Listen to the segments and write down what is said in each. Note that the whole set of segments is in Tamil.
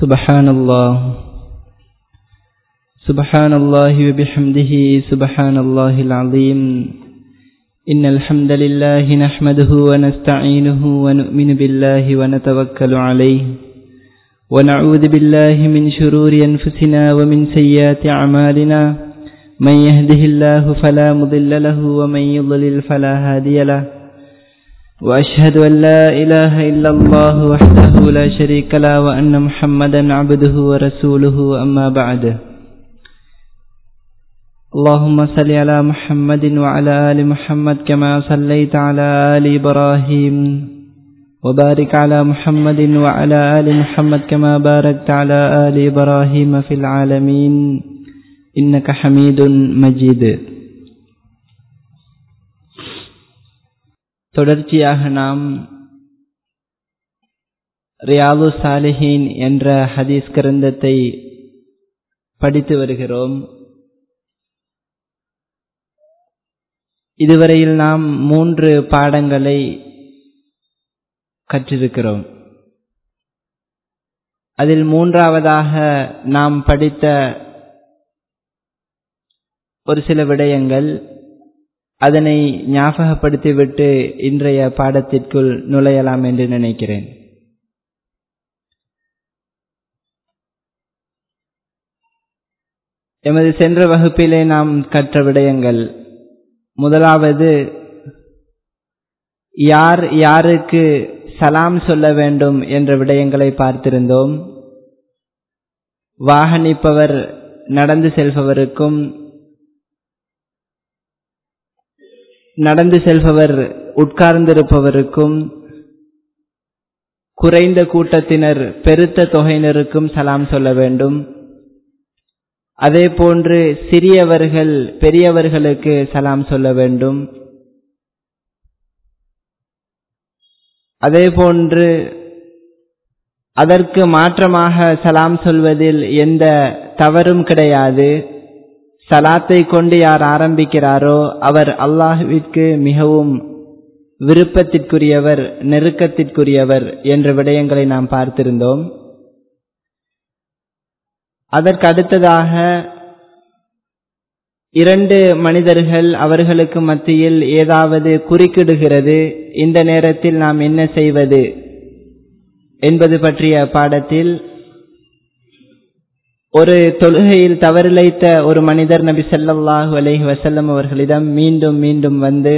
سبحان الله سبحان الله وبحمده سبحان الله العظيم إن الحمد لله نحمده ونستعينه ونؤمن بالله ونتوكل عليه ونعوذ بالله من شرور أنفسنا ومن سيئات أعمالنا من يهده الله فلا مضل له ومن يضلل فلا هادي له وأشهد أن لا إله إلا الله وحده لا شريك له وأن محمدا عبده ورسوله أما بعد اللهم صل على محمد وعلى آل محمد كما صليت على آل إبراهيم وبارك على محمد وعلى آل محمد كما باركت على آل إبراهيم في العالمين إنك حميد مجيد தொடர்ச்சியாக நாம் ரியாது சாலிஹீன் என்ற ஹதீஸ் கிரந்தத்தை படித்து வருகிறோம் இதுவரையில் நாம் மூன்று பாடங்களை கற்றிருக்கிறோம் அதில் மூன்றாவதாக நாம் படித்த ஒரு சில விடயங்கள் அதனை ஞாபகப்படுத்திவிட்டு இன்றைய பாடத்திற்குள் நுழையலாம் என்று நினைக்கிறேன் எமது சென்ற வகுப்பிலே நாம் கற்ற விடயங்கள் முதலாவது யார் யாருக்கு சலாம் சொல்ல வேண்டும் என்ற விடயங்களை பார்த்திருந்தோம் வாகனிப்பவர் நடந்து செல்பவருக்கும் நடந்து செல்பவர் உட்கார்ந்திருப்பவருக்கும் குறைந்த கூட்டத்தினர் பெருத்த தொகையினருக்கும் சலாம் சொல்ல வேண்டும் அதே போன்று சிறியவர்கள் பெரியவர்களுக்கு சலாம் சொல்ல வேண்டும் அதே போன்று அதற்கு மாற்றமாக சலாம் சொல்வதில் எந்த தவறும் கிடையாது சலாத்தை கொண்டு யார் ஆரம்பிக்கிறாரோ அவர் அல்லாஹுவிற்கு மிகவும் விருப்பத்திற்குரியவர் நெருக்கத்திற்குரியவர் என்ற விடயங்களை நாம் பார்த்திருந்தோம் அதற்கு அடுத்ததாக இரண்டு மனிதர்கள் அவர்களுக்கு மத்தியில் ஏதாவது குறுக்கிடுகிறது இந்த நேரத்தில் நாம் என்ன செய்வது என்பது பற்றிய பாடத்தில் ஒரு தொழுகையில் தவறிழைத்த ஒரு மனிதர் நபி சல்லாஹூ அலஹி வசல்லம் அவர்களிடம் மீண்டும் மீண்டும் வந்து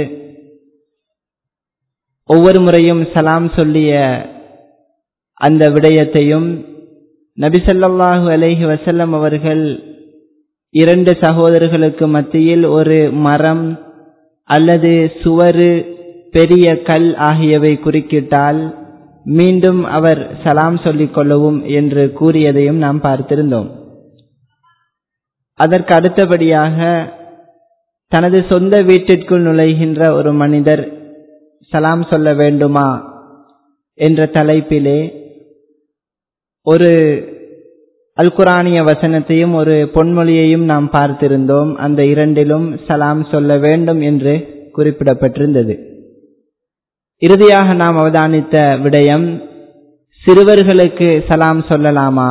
ஒவ்வொரு முறையும் சலாம் சொல்லிய அந்த விடயத்தையும் நபி சல்லாஹூ அலஹி வசல்லம் அவர்கள் இரண்டு சகோதரர்களுக்கு மத்தியில் ஒரு மரம் அல்லது சுவரு பெரிய கல் ஆகியவை குறுக்கிட்டால் மீண்டும் அவர் சலாம் சொல்லிக் கொள்ளவும் என்று கூறியதையும் நாம் பார்த்திருந்தோம் அதற்கு அடுத்தபடியாக தனது சொந்த வீட்டிற்குள் நுழைகின்ற ஒரு மனிதர் சலாம் சொல்ல வேண்டுமா என்ற தலைப்பிலே ஒரு அல் குரானிய வசனத்தையும் ஒரு பொன்மொழியையும் நாம் பார்த்திருந்தோம் அந்த இரண்டிலும் சலாம் சொல்ல வேண்டும் என்று குறிப்பிடப்பட்டிருந்தது இறுதியாக நாம் அவதானித்த விடயம் சிறுவர்களுக்கு சலாம் சொல்லலாமா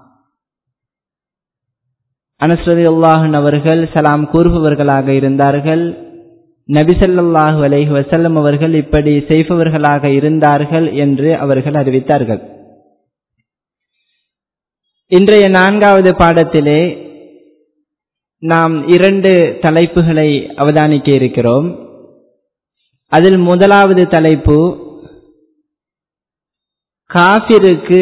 அனஸ்ரதி அல்லாஹன் அவர்கள் சலாம் கூறுபவர்களாக இருந்தார்கள் நபிசல்லாஹு அலைஹி வசல்லம் அவர்கள் இப்படி செய்பவர்களாக இருந்தார்கள் என்று அவர்கள் அறிவித்தார்கள் இன்றைய நான்காவது பாடத்திலே நாம் இரண்டு தலைப்புகளை அவதானிக்க இருக்கிறோம் அதில் முதலாவது தலைப்பு காபிருக்கு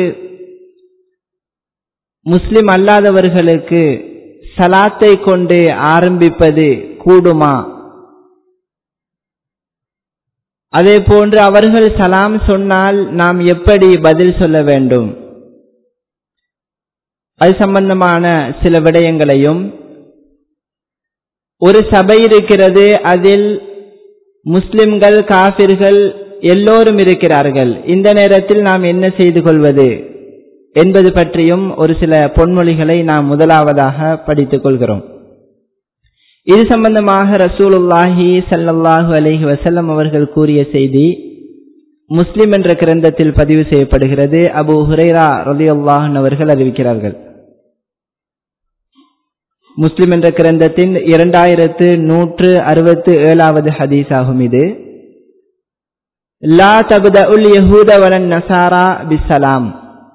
முஸ்லிம் அல்லாதவர்களுக்கு சலாத்தை கொண்டு ஆரம்பிப்பது கூடுமா அதே போன்று அவர்கள் சலாம் சொன்னால் நாம் எப்படி பதில் சொல்ல வேண்டும் அது சம்பந்தமான சில விடயங்களையும் ஒரு சபை இருக்கிறது அதில் முஸ்லிம்கள் காபிர்கள் எல்லோரும் இருக்கிறார்கள் இந்த நேரத்தில் நாம் என்ன செய்து கொள்வது என்பது பற்றியும் ஒரு சில பொன்மொழிகளை நாம் முதலாவதாக படித்துக் கொள்கிறோம் இது சம்பந்தமாக ரசூலுல்லாஹி சல்லல்லாஹு அலைஹி வசல்லம் அவர்கள் கூறிய செய்தி முஸ்லிம் என்ற கிரந்தத்தில் பதிவு செய்யப்படுகிறது அபு ஹுரைரா ரலியல்லாஹன் அவர்கள் அறிவிக்கிறார்கள் முஸ்லிம் என்ற கிரந்தத்தின் இரண்டாயிரத்து நூற்று அறுபத்து ஏழாவது ஹதீஸ் ஆகும் இது லா தபுத உல் யஹூத வலன் நசாரா பிசலாம்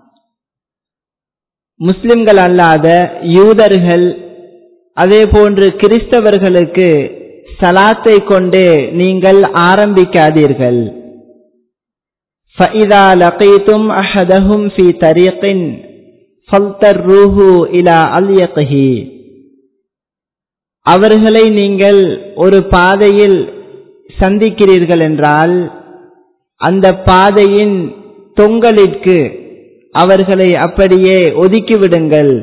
முஸ்லிம்கள் அல்லாத யூதர்கள் அதே போன்று கிறிஸ்தவர்களுக்கு சலாத்தை கொண்டு நீங்கள் ஆரம்பிக்காதீர்கள் فإذا لقيتم أحدهم في طريق فلتروه إلى أليقه அவர்களை நீங்கள் ஒரு பாதையில் சந்திக்கிறீர்கள் என்றால் அந்த பாதையின் தொங்கலிற்கு அவர்களை அப்படியே ஒதுக்கிவிடுங்கள்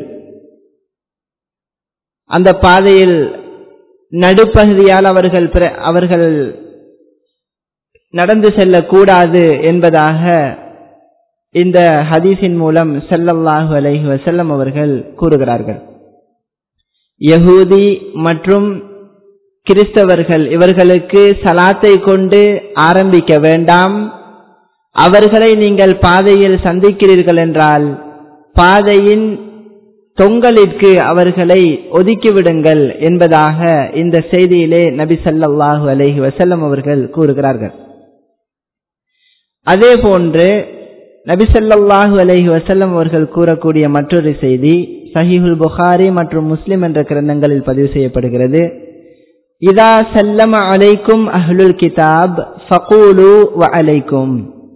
அந்த பாதையில் நடுப்பகுதியால் அவர்கள் அவர்கள் நடந்து செல்லக்கூடாது என்பதாக இந்த ஹதீஸின் மூலம் செல்லல்லாஹு அலைஹி வசல்லம் அவர்கள் கூறுகிறார்கள் யகூதி மற்றும் கிறிஸ்தவர்கள் இவர்களுக்கு சலாத்தை கொண்டு ஆரம்பிக்க வேண்டாம் அவர்களை நீங்கள் பாதையில் சந்திக்கிறீர்கள் என்றால் பாதையின் தொங்கலிற்கு அவர்களை ஒதுக்கிவிடுங்கள் என்பதாக இந்த செய்தியிலே நபி சல்லாஹூ அலஹி வசல்லம் அவர்கள் கூறுகிறார்கள் அதே போன்று நபி சல்லாஹூ அலஹி வசல்லம் அவர்கள் கூறக்கூடிய மற்றொரு செய்தி சஹிஹுல் புகாரி மற்றும் முஸ்லிம் என்ற கிரந்தங்களில் பதிவு செய்யப்படுகிறது இதா சல்லம அலைக்கும் அஹ்லுல் கிதாப் ஃபகூலு வ அலைக்கும்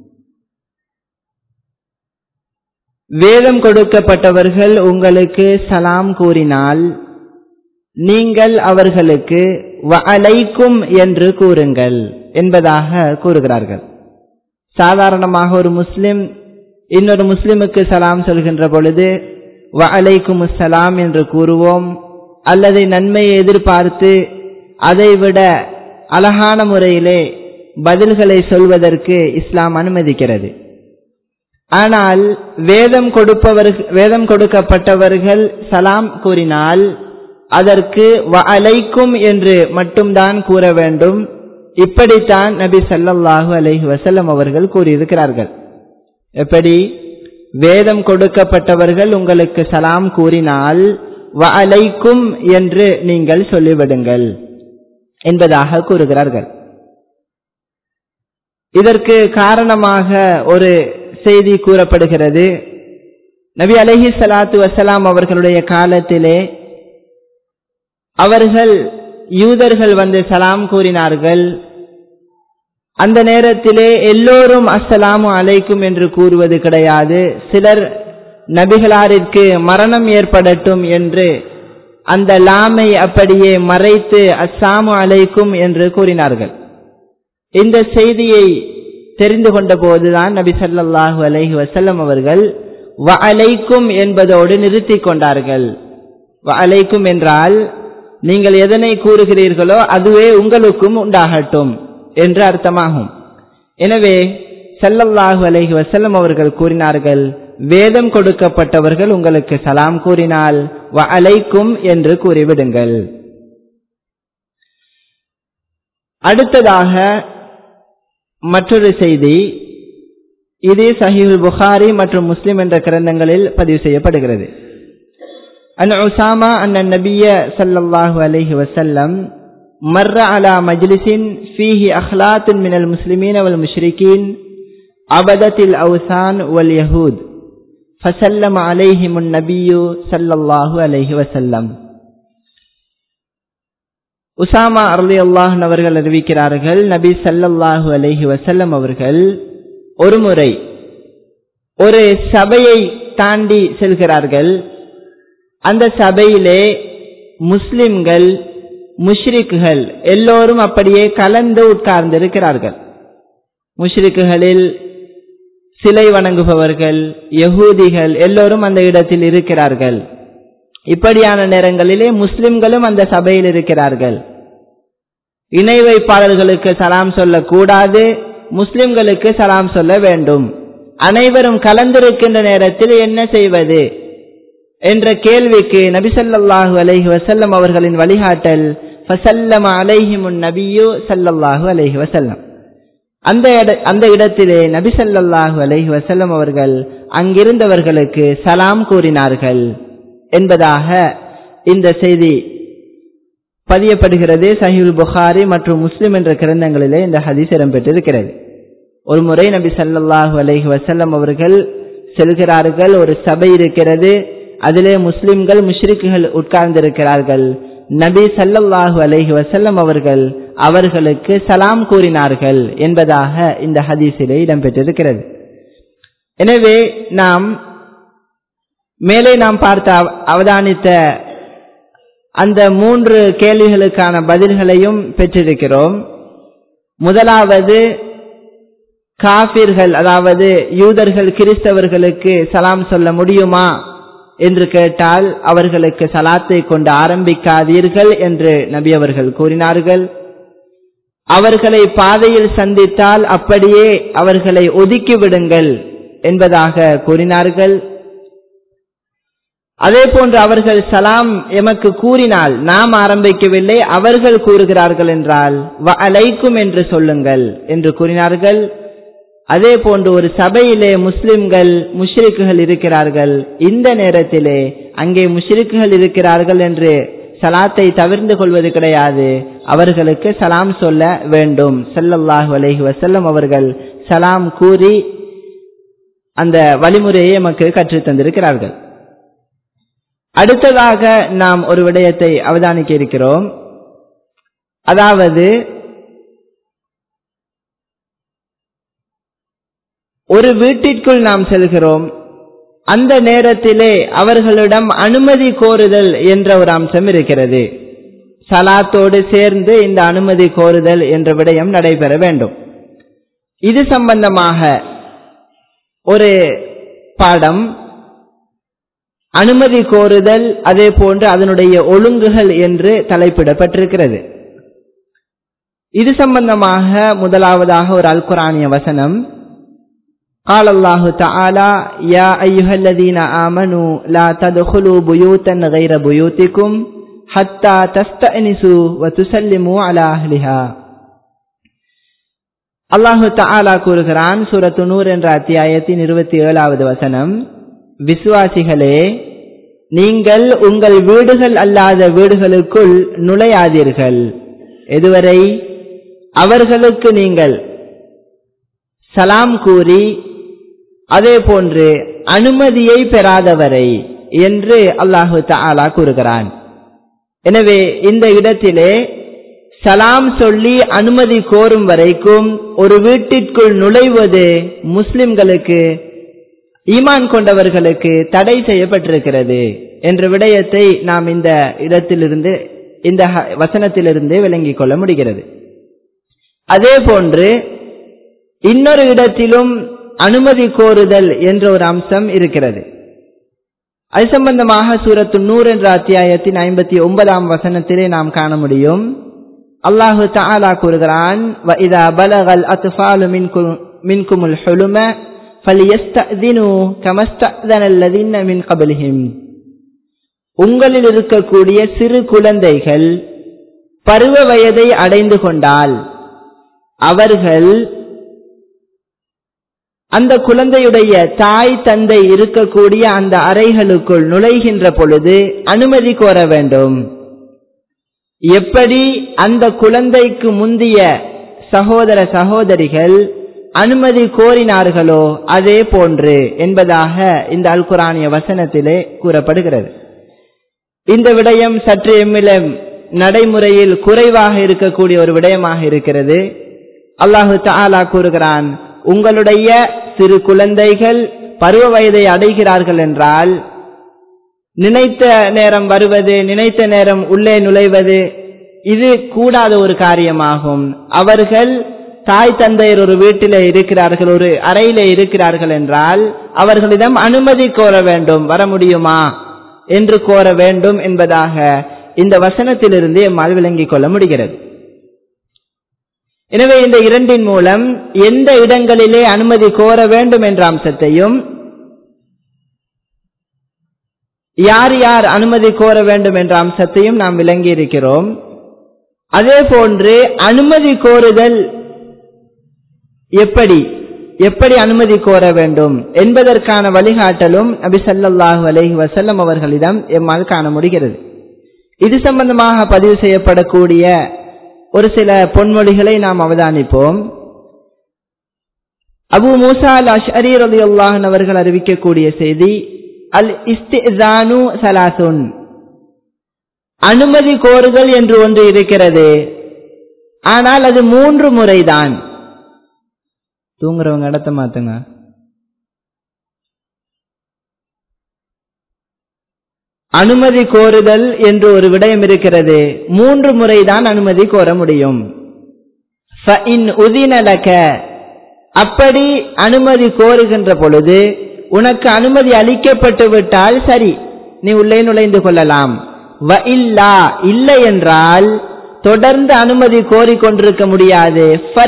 வேதம் கொடுக்கப்பட்டவர்கள் உங்களுக்கு சலாம் கூறினால் நீங்கள் அவர்களுக்கு வ அலைக்கும் என்று கூறுங்கள் என்பதாக கூறுகிறார்கள் சாதாரணமாக ஒரு முஸ்லிம் இன்னொரு முஸ்லிமுக்கு சலாம் சொல்கின்ற பொழுது வ அலைக்கும் சலாம் என்று கூறுவோம் அல்லது நன்மையை எதிர்பார்த்து அதைவிட அழகான முறையிலே பதில்களை சொல்வதற்கு இஸ்லாம் அனுமதிக்கிறது ஆனால் வேதம் கொடுப்பவர்கள் வேதம் கொடுக்கப்பட்டவர்கள் சலாம் கூறினால் அதற்கு வ அலைக்கும் என்று மட்டும்தான் கூற வேண்டும் இப்படித்தான் நபி சல்லல்லாஹு அலைஹி வசல்லம் அவர்கள் கூறியிருக்கிறார்கள் எப்படி வேதம் கொடுக்கப்பட்டவர்கள் உங்களுக்கு சலாம் கூறினால் வ அலைக்கும் என்று நீங்கள் சொல்லிவிடுங்கள் என்பதாக கூறுகிறார்கள் இதற்கு காரணமாக ஒரு செய்தி கூறப்படுகிறது நபி அலஹி சலாத்து வசலாம் அவர்களுடைய காலத்திலே அவர்கள் யூதர்கள் வந்து சலாம் கூறினார்கள் அந்த நேரத்திலே எல்லோரும் அஸ்ஸலாமு அலைக்கும் என்று கூறுவது கிடையாது சிலர் நபிகளாரிற்கு மரணம் ஏற்படட்டும் என்று அந்த லாமை அப்படியே மறைத்து அஸ்ஸாமு அலைக்கும் என்று கூறினார்கள் இந்த செய்தியை தெரிந்து கொண்ட போதுதான் நபி சல்லாஹூ அலைஹி வசல்லம் அவர்கள் வ அலைக்கும் என்பதோடு நிறுத்தி கொண்டார்கள் வ அலைக்கும் என்றால் நீங்கள் எதனை கூறுகிறீர்களோ அதுவே உங்களுக்கும் உண்டாகட்டும் என்று அர்த்தமாகும் எனவே சல்லல்லாஹு அலைஹி வசல்லம் அவர்கள் கூறினார்கள் வேதம் கொடுக்கப்பட்டவர்கள் உங்களுக்கு சலாம் கூறினால் வ அலைக்கும் என்று கூறிவிடுங்கள் அடுத்ததாக மற்றொரு செய்தி இது சஹீல் புகாரி மற்றும் முஸ்லிம் என்ற கிரந்தங்களில் பதிவு செய்யப்படுகிறது அன் உசாமா அன் நபிய சல்லல்லாஹு அலைஹி வசல்லம் مر على مجلس فيه أخلاط من المسلمين والمشركين عبدة الأوثان واليهود فسلم عليهم النبي صلى الله عليه وسلم உசாமா அர்லி அல்லாஹன் அவர்கள் அறிவிக்கிறார்கள் நபி சல்லல்லாஹு அலஹி வசல்லம் அவர்கள் ஒரு முறை ஒரு சபையை தாண்டி செல்கிறார்கள் அந்த சபையிலே முஸ்லிம்கள் முஷ்ரிக்குகள் எல்லோரும் அப்படியே கலந்து உட்கார்ந்து இருக்கிறார்கள் முஷ்ரிக்குகளில் சிலை வணங்குபவர்கள் யகூதிகள் எல்லோரும் அந்த இடத்தில் இருக்கிறார்கள் இப்படியான நேரங்களிலே முஸ்லிம்களும் அந்த சபையில் இருக்கிறார்கள் இணை வைப்பாளர்களுக்கு சலாம் சொல்லக்கூடாது முஸ்லிம்களுக்கு சலாம் சொல்ல வேண்டும் அனைவரும் கலந்திருக்கின்ற நேரத்தில் என்ன செய்வது என்ற கேள்விக்கு நபிசல்லாஹு அலைஹி வசல்லம் அவர்களின் வழிகாட்டல் ஃபசல்லம அலைஹிமுன் நபியு சல்லல்லாஹு அலைஹி வசல்லம் அந்த அந்த இடத்திலே நபிசல்லாஹு அலஹி வசல்லம் அவர்கள் அங்கிருந்தவர்களுக்கு சலாம் கூறினார்கள் என்பதாக இந்த செய்தி பதியப்படுகிறது சஹில் புகாரி மற்றும் முஸ்லிம் என்ற கிரந்தங்களிலே இந்த ஹதீஸ் இடம்பெற்றிருக்கிறது ஒரு முறை நபி சல்லாஹூ அலஹி வசல்லம் அவர்கள் செல்கிறார்கள் ஒரு சபை இருக்கிறது அதிலே முஸ்லிம்கள் முஷ்ரிக்குகள் உட்கார்ந்திருக்கிறார்கள் நபி சல்லல்லாஹு அலஹி வசல்லம் அவர்கள் அவர்களுக்கு சலாம் கூறினார்கள் என்பதாக இந்த ஹதீஸிலே இடம்பெற்றிருக்கிறது எனவே நாம் மேலே நாம் பார்த்த அவதானித்த அந்த மூன்று கேள்விகளுக்கான பதில்களையும் பெற்றிருக்கிறோம் முதலாவது காபிர்கள் அதாவது யூதர்கள் கிறிஸ்தவர்களுக்கு சலாம் சொல்ல முடியுமா என்று கேட்டால் அவர்களுக்கு சலாத்தை கொண்டு ஆரம்பிக்காதீர்கள் என்று நபி அவர்கள் கூறினார்கள் அவர்களை பாதையில் சந்தித்தால் அப்படியே அவர்களை ஒதுக்கி விடுங்கள் என்பதாக கூறினார்கள் அதே போன்று அவர்கள் சலாம் எமக்கு கூறினால் நாம் ஆரம்பிக்கவில்லை அவர்கள் கூறுகிறார்கள் என்றால் வ அலைக்கும் என்று சொல்லுங்கள் என்று கூறினார்கள் அதே போன்று ஒரு சபையிலே முஸ்லிம்கள் முஷ்ரிக்குகள் இருக்கிறார்கள் இந்த நேரத்திலே அங்கே முஷ்ரிக்குகள் இருக்கிறார்கள் என்று சலாத்தை தவிர்ந்து கொள்வது கிடையாது அவர்களுக்கு சலாம் சொல்ல வேண்டும் செல்லல்லாஹு அலைஹி வசல்லம் அவர்கள் சலாம் கூறி அந்த வழிமுறையை நமக்கு கற்றுத் தந்திருக்கிறார்கள் அடுத்ததாக நாம் ஒரு விடயத்தை அவதானிக்க இருக்கிறோம் அதாவது ஒரு வீட்டிற்குள் நாம் செல்கிறோம் அந்த நேரத்திலே அவர்களிடம் அனுமதி கோருதல் என்ற ஒரு அம்சம் இருக்கிறது சலாத்தோடு சேர்ந்து இந்த அனுமதி கோருதல் என்ற விடயம் நடைபெற வேண்டும் இது சம்பந்தமாக ஒரு பாடம் அனுமதி கோருதல் அதே போன்று அதனுடைய ஒழுங்குகள் என்று தலைப்பிடப்பட்டிருக்கிறது இது சம்பந்தமாக முதலாவதாக ஒரு அல்குரானிய வசனம் قال الله تعالى يا أيها الذين آمنوا لا تدخلوا بيوتا غير بيوتكم حتى تستأنسوا وتسلموا على أهلها அல்லாஹு தாலா கூறுகிறான் சூரத்து நூர் என்ற அத்தியாயத்தின் இருபத்தி ஏழாவது வசனம் விசுவாசிகளே நீங்கள் உங்கள் வீடுகள் அல்லாத வீடுகளுக்குள் நுழையாதீர்கள் எதுவரை அவர்களுக்கு நீங்கள் சலாம் கூறி அதே போன்று அனுமதியை பெறாதவரை என்று அல்லாஹு தாலா கூறுகிறான் எனவே இந்த இடத்திலே சலாம் சொல்லி அனுமதி கோரும் வரைக்கும் ஒரு வீட்டிற்குள் நுழைவது முஸ்லிம்களுக்கு ஈமான் கொண்டவர்களுக்கு தடை செய்யப்பட்டிருக்கிறது என்ற விடயத்தை நாம் இந்த இடத்திலிருந்து இந்த வசனத்திலிருந்து விளங்கிக் கொள்ள முடிகிறது அதே போன்று இன்னொரு இடத்திலும் அனுமதி கோருதல் என்ற ஒரு அம்சம் இருக்கிறது அது சம்பந்தமாக சூரத்து நூறு என்ற அத்தியாயத்தின் ஐம்பத்தி ஒன்பதாம் வசனத்திலே நாம் காண முடியும் அல்லாஹு தாலா கூறுகிறான் وَإِذَا بَلَغَ الْأَطْفَالُ مِنْكُمُ الْحُلُمَ فَلْيَسْتَأْذِنُوا كَمَا اسْتَأْذَنَ الَّذِينَ مِنْ قَبْلِهِمْ உங்களில் இருக்கக்கூடிய சிறு குழந்தைகள் பருவ வயதை அடைந்து கொண்டால் அவர்கள் அந்த குழந்தையுடைய தாய் தந்தை இருக்கக்கூடிய அந்த அறைகளுக்குள் நுழைகின்ற பொழுது அனுமதி கோர வேண்டும் எப்படி அந்த குழந்தைக்கு முந்திய சகோதர சகோதரிகள் அனுமதி கோரினார்களோ அதே போன்று என்பதாக இந்த அல்குரானிய வசனத்திலே கூறப்படுகிறது இந்த விடயம் சற்று எம்மிலம் நடைமுறையில் குறைவாக இருக்கக்கூடிய ஒரு விடயமாக இருக்கிறது அல்லாஹு தாலா கூறுகிறான் உங்களுடைய சிறு குழந்தைகள் பருவ வயதை அடைகிறார்கள் என்றால் நினைத்த நேரம் வருவது நினைத்த நேரம் உள்ளே நுழைவது இது கூடாத ஒரு காரியமாகும் அவர்கள் தாய் தந்தையர் ஒரு வீட்டிலே இருக்கிறார்கள் ஒரு அறையிலே இருக்கிறார்கள் என்றால் அவர்களிடம் அனுமதி கோர வேண்டும் வர முடியுமா என்று கோர வேண்டும் என்பதாக இந்த வசனத்திலிருந்து எம்மால் விளங்கிக் கொள்ள முடிகிறது எனவே இந்த இரண்டின் மூலம் எந்த இடங்களிலே அனுமதி கோர வேண்டும் என்ற அம்சத்தையும் யார் யார் அனுமதி கோர வேண்டும் என்ற அம்சத்தையும் நாம் விளங்கி இருக்கிறோம் அதே போன்று அனுமதி கோருதல் எப்படி எப்படி அனுமதி கோர வேண்டும் என்பதற்கான வழிகாட்டலும் நபி ஸல்லல்லாஹு அலைஹி வஸல்லம் அவர்களிடம் எம்மால் காண முடிகிறது இது சம்பந்தமாக பதிவு செய்யப்படக்கூடிய ஒரு சில பொன்மொழிகளை நாம் அவதானிப்போம் அபு மூசா அல் அஷ்அரி ரலியல்லாஹு அன்ஹு அவர்கள் அறிவிக்கக்கூடிய செய்தி அல் இஸ்திசானு சலாசுன் அனுமதி கோருதல் என்று ஒன்று இருக்கிறது ஆனால் அது மூன்று முறைதான் தூங்குறவங்க இடத்த மாத்துங்க அனுமதி கோருதல் என்று ஒரு விடயம் இருக்கிறது மூன்று முறைதான் அனுமதி கோர முடியும் உதினலக அப்படி அனுமதி கோருகின்ற பொழுது உனக்கு அனுமதி அளிக்கப்பட்டு விட்டால் சரி நீ உள்ளே நுழைந்து கொள்ளலாம் வ இல்லா இல்லை என்றால் தொடர்ந்து அனுமதி கோரிக்கொண்டிருக்க முடியாது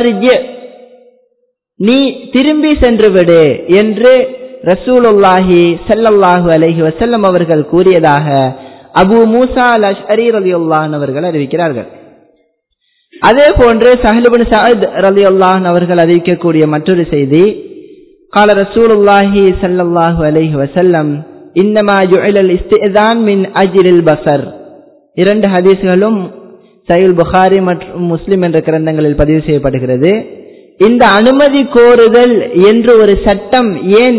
நீ திரும்பி சென்று விடு என்று ரசூலுல்லாஹி ஸல்லல்லாஹு அலைஹி வஸல்லம் அவர்கள் கூறியதாக அபு மூசா அல் அஷ்அரி ரலியல்லாஹு அவர்கள் அறிவிக்கிறார்கள் அதே போன்று சஹலுபின் சஅத் ரலியல்லாஹு அவர்கள் அறிவிக்கக்கூடிய மற்றொரு செய்தி قال رسول الله صلى الله عليه وسلم انما جعل الاستئذان من اجل البصر இரண்டு ஹதீஸ்களும் சஹீல் புகாரி மற்றும் முஸ்லிம் என்ற கிரந்தங்களில் பதிவு செய்யப்படுகிறது இந்த அனுமதி கோருதல் என்று ஒரு சட்டம் ஏன்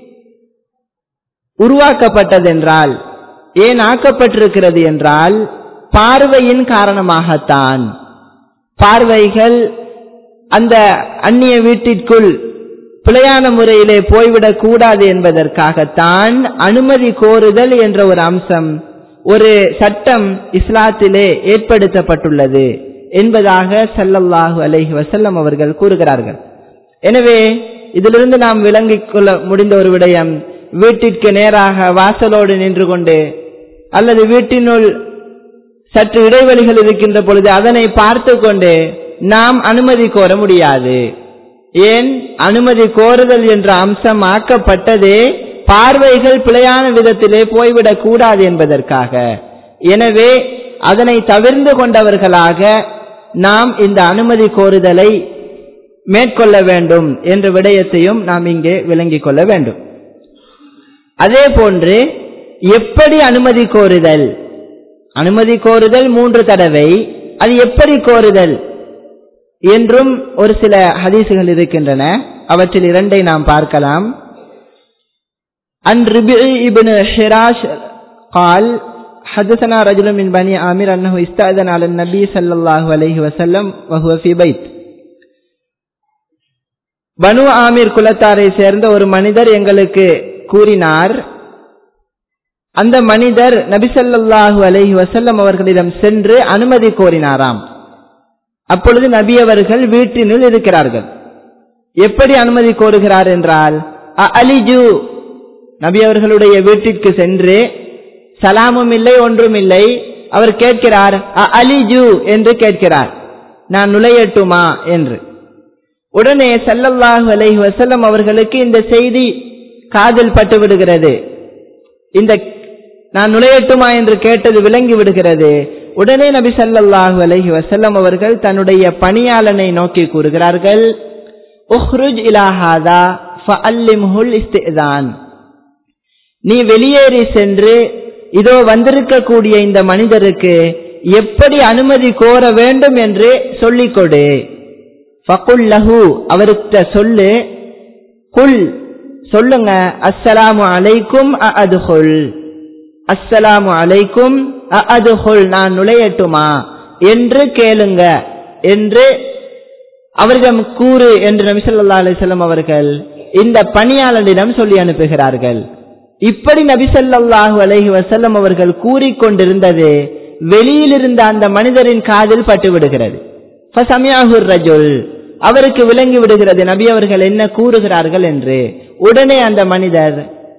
உருவாக்கப்பட்டதென்றால் ஏன் ஆக்கப்பட்டிருக்கிறது என்றால் பார்வையின் காரணமாகத்தான் பார்வைகள் அந்த அந்நிய வீட்டிற்குள் பிழையான முறையிலே போய்விடக் கூடாது என்பதற்காகத்தான் அனுமதி கோருதல் என்ற ஒரு அம்சம் ஒரு சட்டம் இஸ்லாத்திலே ஏற்படுத்தப்பட்டுள்ளது என்பதாக சல்லல்லாஹு அலைஹி வசல்லம் அவர்கள் கூறுகிறார்கள் எனவே இதிலிருந்து நாம் விளங்கிக் கொள்ள முடிந்த ஒரு விடயம் வீட்டிற்கு நேராக வாசலோடு நின்று கொண்டு அல்லது வீட்டினுள் சற்று இடைவெளிகள் இருக்கின்ற பொழுது அதனை பார்த்து கொண்டு நாம் அனுமதி கோர முடியாது ஏன் அனுமதி கோருதல் என்ற அம்சம் ஆக்கப்பட்டதே பார்வைகள் பிழையான விதத்திலே போய்விடக் கூடாது என்பதற்காக எனவே அதனை தவிர்ந்து கொண்டவர்களாக நாம் இந்த அனுமதி கோருதலை மேற்கொள்ள வேண்டும் என்ற விடயத்தையும் நாம் இங்கே விளங்கிக் கொள்ள வேண்டும் அதே போன்று எப்படி அனுமதி கோருதல் அனுமதி கோருதல் மூன்று தடவை அது எப்படி கோருதல் என்றும் ஒரு சில ஹதீசுகள் இருக்கின்றன அவற்றில் இரண்டை நாம் பார்க்கலாம் அன் ரிபிஇ இப்னு ஹிராஷ் قال حدثنا رجل من بني عامر أنه استأذن على النبي صلى الله عليه وسلم وهو في بيت பனு ஆமீர் குலத்தாரை சேர்ந்த ஒரு மனிதர் எங்களுக்கு கூறினார் அந்த மனிதர் நபிசல்லாஹு அலைஹி வசல்லம் அவர்களிடம் சென்று அனுமதி கோரினாராம் அப்பொழுது நபி அவர்கள் வீட்டினுள் இருக்கிறார்கள் எப்படி அனுமதி கோருகிறார் என்றால் அலிஜு நபி அவர்களுடைய வீட்டிற்கு சென்று சலாமும் இல்லை ஒன்றும் இல்லை அவர் கேட்கிறார் அலிஜு என்று கேட்கிறார் நான் நுழையட்டுமா என்று உடனே சல்லல்லாஹு அலைஹி வசல்லம் அவர்களுக்கு இந்த செய்தி காதில் பட்டு விடுகிறது இந்த நான் நுழையட்டுமா என்று கேட்டது விளங்கி விடுகிறது உடனே நபி சல்லல்லாஹு அலைஹி வசல்லம் அவர்கள் தன்னுடைய பணியாளனை நோக்கி கூறுகிறார்கள் உஹ்ருஜ் இலாஹாதா ஃபஅல்லிம்ஹுல் இஸ்திதான் நீ வெளியேறி சென்று இதோ வந்திருக்கக்கூடிய இந்த மனிதருக்கு எப்படி அனுமதி கோர வேண்டும் என்று சொல்லிக் கொடு ஃபகுல் லஹு அவர்கிட்ட சொல்லு குல் சொல்லுங்க அஸ்ஸலாமு அலைக்கும் அதுஹுல் அஸ்ஸலாமு அலைக்கும் அதுஹுல் நான் நுழையட்டுமா என்று கேளுங்க என்று அவரிடம் கூறு என்று நபிசல்லா அலிசல்லம் அவர்கள் இந்த பணியாளரிடம் சொல்லி அனுப்புகிறார்கள் இப்படி நபிசல்லாஹு அலைஹி வசல்லம் அவர்கள் கூறிக்கொண்டிருந்தது வெளியில் இருந்த அந்த மனிதரின் காதில் பட்டு விடுகிறது ரஜுல் அவருக்கு விளங்கி விடுகிறது நபி அவர்கள் என்ன கூறுகிறார்கள் என்று உடனே அந்த மனிதர்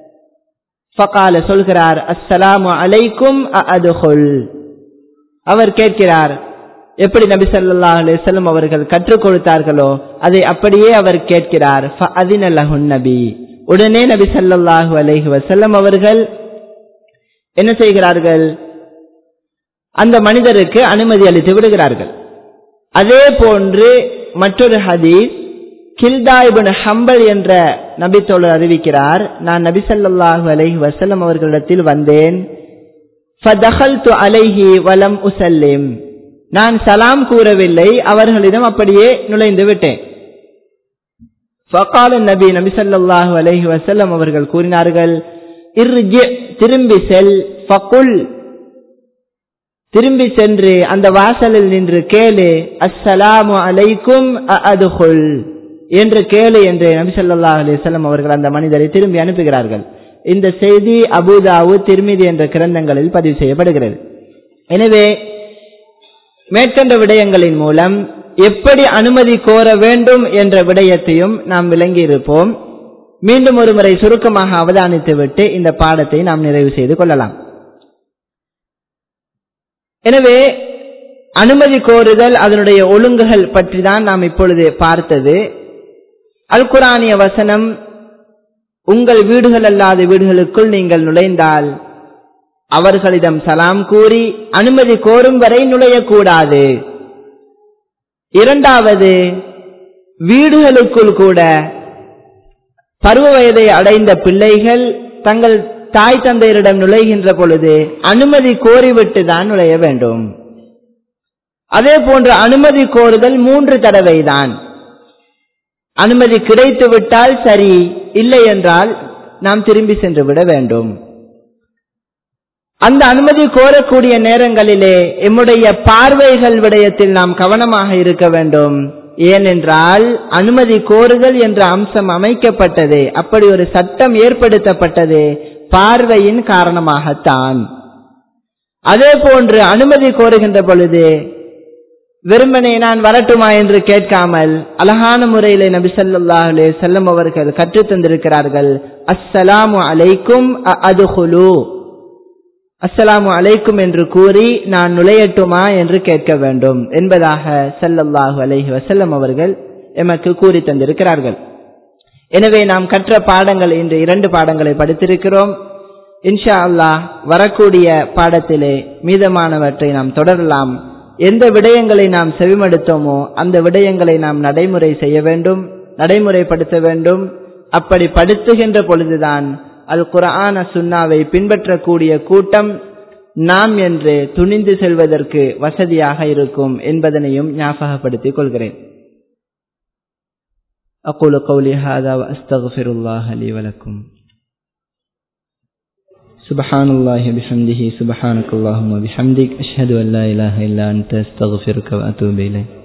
ஃபகால சொல்கிறார் அஸ்ஸலாமு அலைக்கும் அதுஹுல் அவர் கேட்கிறார் எப்படி நபி ஸல்லல்லாஹு அலைஹி வஸல்லம் அவர்கள் கற்றுக் கொடுத்தார்களோ அதை அப்படியே அவர் கேட்கிறார் ஃபஅதின லஹுன் நபி உடனே நபி ஸல்லல்லாஹு அலைஹி வஸல்லம் அவர்கள் என்ன செய்கிறார்கள் அந்த மனிதருக்கு அனுமதி அளித்து விடுகிறார்கள் அதே போன்று மற்றொரு ஹதீஸ் கில்தாயிபுன் ஹம்பல் என்ற நபித்தோழர் அறிவிக்கிறார் நான் நபி ஸல்லல்லாஹு அலைஹி வஸல்லம் அவர்களிடத்தில் வந்தேன் ஃபதஹல்து அலைஹி வலம் உசல்லிம் நான் சலாம் கூறவில்லை அவர்களிடம் அப்படியே நுழைந்து விட்டேன் ஃபகால நபி நபி ஸல்லல்லாஹு அலைஹி வஸல்லம் அவர்கள் கூறினார்கள் இர்ஜி திரும்பி செல் ஃபகுல் திரும்பி சென்று அந்த வாசலில் நின்று கேளு அஸ்ஸலாமு அலைக்கும் அதுகுல் என்று கேளு என்று நபி ஸல்லல்லாஹு அலைஹி வஸல்லம் அவர்கள் அந்த மனிதரை திரும்பி அனுப்புகிறார்கள் இந்த செய்தி அபுதாவு திருமிதி என்ற கிரந்தங்களில் பதிவு செய்யப்படுகிறது எனவே மேற்கண்ட விடயங்களின் மூலம் எப்படி அனுமதி கோர வேண்டும் என்ற விடயத்தையும் நாம் விளங்கி இருப்போம் மீண்டும் ஒரு முறை சுருக்கமாக அவதானித்துவிட்டு இந்த பாடத்தை நாம் நிறைவு செய்து கொள்ளலாம் எனவே அனுமதி கோருதல் அதனுடைய ஒழுங்குகள் பற்றி தான் நாம் இப்பொழுது பார்த்தது அல் குரானிய வசனம் உங்கள் வீடுகள் அல்லாத வீடுகளுக்குள் நீங்கள் நுழைந்தால் அவர்களிடம் சலாம் கூறி அனுமதி கோரும் வரை நுழையக்கூடாது இரண்டாவது வீடுகளுக்குள் கூட பருவ வயதை அடைந்த பிள்ளைகள் தங்கள் தாய் தந்தையரிடம் நுழைகின்ற பொழுது அனுமதி கோரிவிட்டு தான் நுழைய வேண்டும் அதே போன்று அனுமதி கோருதல் மூன்று தடவை தான் அனுமதி கிடைத்து விட்டால் சரி இல்லை என்றால் நாம் திரும்பி சென்று விட வேண்டும் அந்த அனுமதி கோரக்கூடிய நேரங்களிலே எம்முடைய பார்வைகள் விடயத்தில் நாம் கவனமாக இருக்க வேண்டும் ஏனென்றால் அனுமதி கோருதல் என்ற அம்சம் அமைக்கப்பட்டது அப்படி ஒரு சட்டம் ஏற்படுத்தப்பட்டது பார்வையின் காரணமாகத்தான் அதே போன்று அனுமதி கோருகின்ற பொழுது வெறுமனே நான் வரட்டுமா என்று கேட்காமல் அழகான முறையிலே நபி ஸல்லல்லாஹு அலைஹி வஸல்லம் அவர்கள் கற்றுத் தந்திருக்கிறார்கள் அஸ்ஸலாமு அலைக்கும் அதுஹுலு அஸ்ஸலாமு அலைக்கும் என்று கூறி நான் நுழையட்டுமா என்று கேட்க வேண்டும் என்பதாக ஸல்லல்லாஹு அலைஹி வஸல்லம் அவர்கள் எமக்கு கூறி தந்திருக்கிறார்கள் எனவே நாம் கற்ற பாடங்கள் இன்று இரண்டு பாடங்களை படித்திருக்கிறோம் இன்ஷா அல்லாஹ் வரக்கூடிய பாடத்திலே மீதமானவற்றை நாம் தொடரலாம் எந்த விடயங்களை நாம் செவிமடுத்தோமோ அந்த விடயங்களை நாம் நடைமுறை செய்ய வேண்டும் நடைமுறைப்படுத்த வேண்டும் அப்படி படுத்துகின்ற பொழுதுதான் அல் குரான சுன்னாவை பின்பற்றக்கூடிய கூட்டம் நாம் என்று துணிந்து செல்வதற்கு வசதியாக இருக்கும் என்பதனையும் ஞாபகப்படுத்திக் கொள்கிறேன் أقول قولي هذا وأستغفر الله لي ولكم سبحان الله بحمده سبحانك اللهم وبحمدك أشهد أن لا إله إلا أنت أستغفرك وأتوب إليك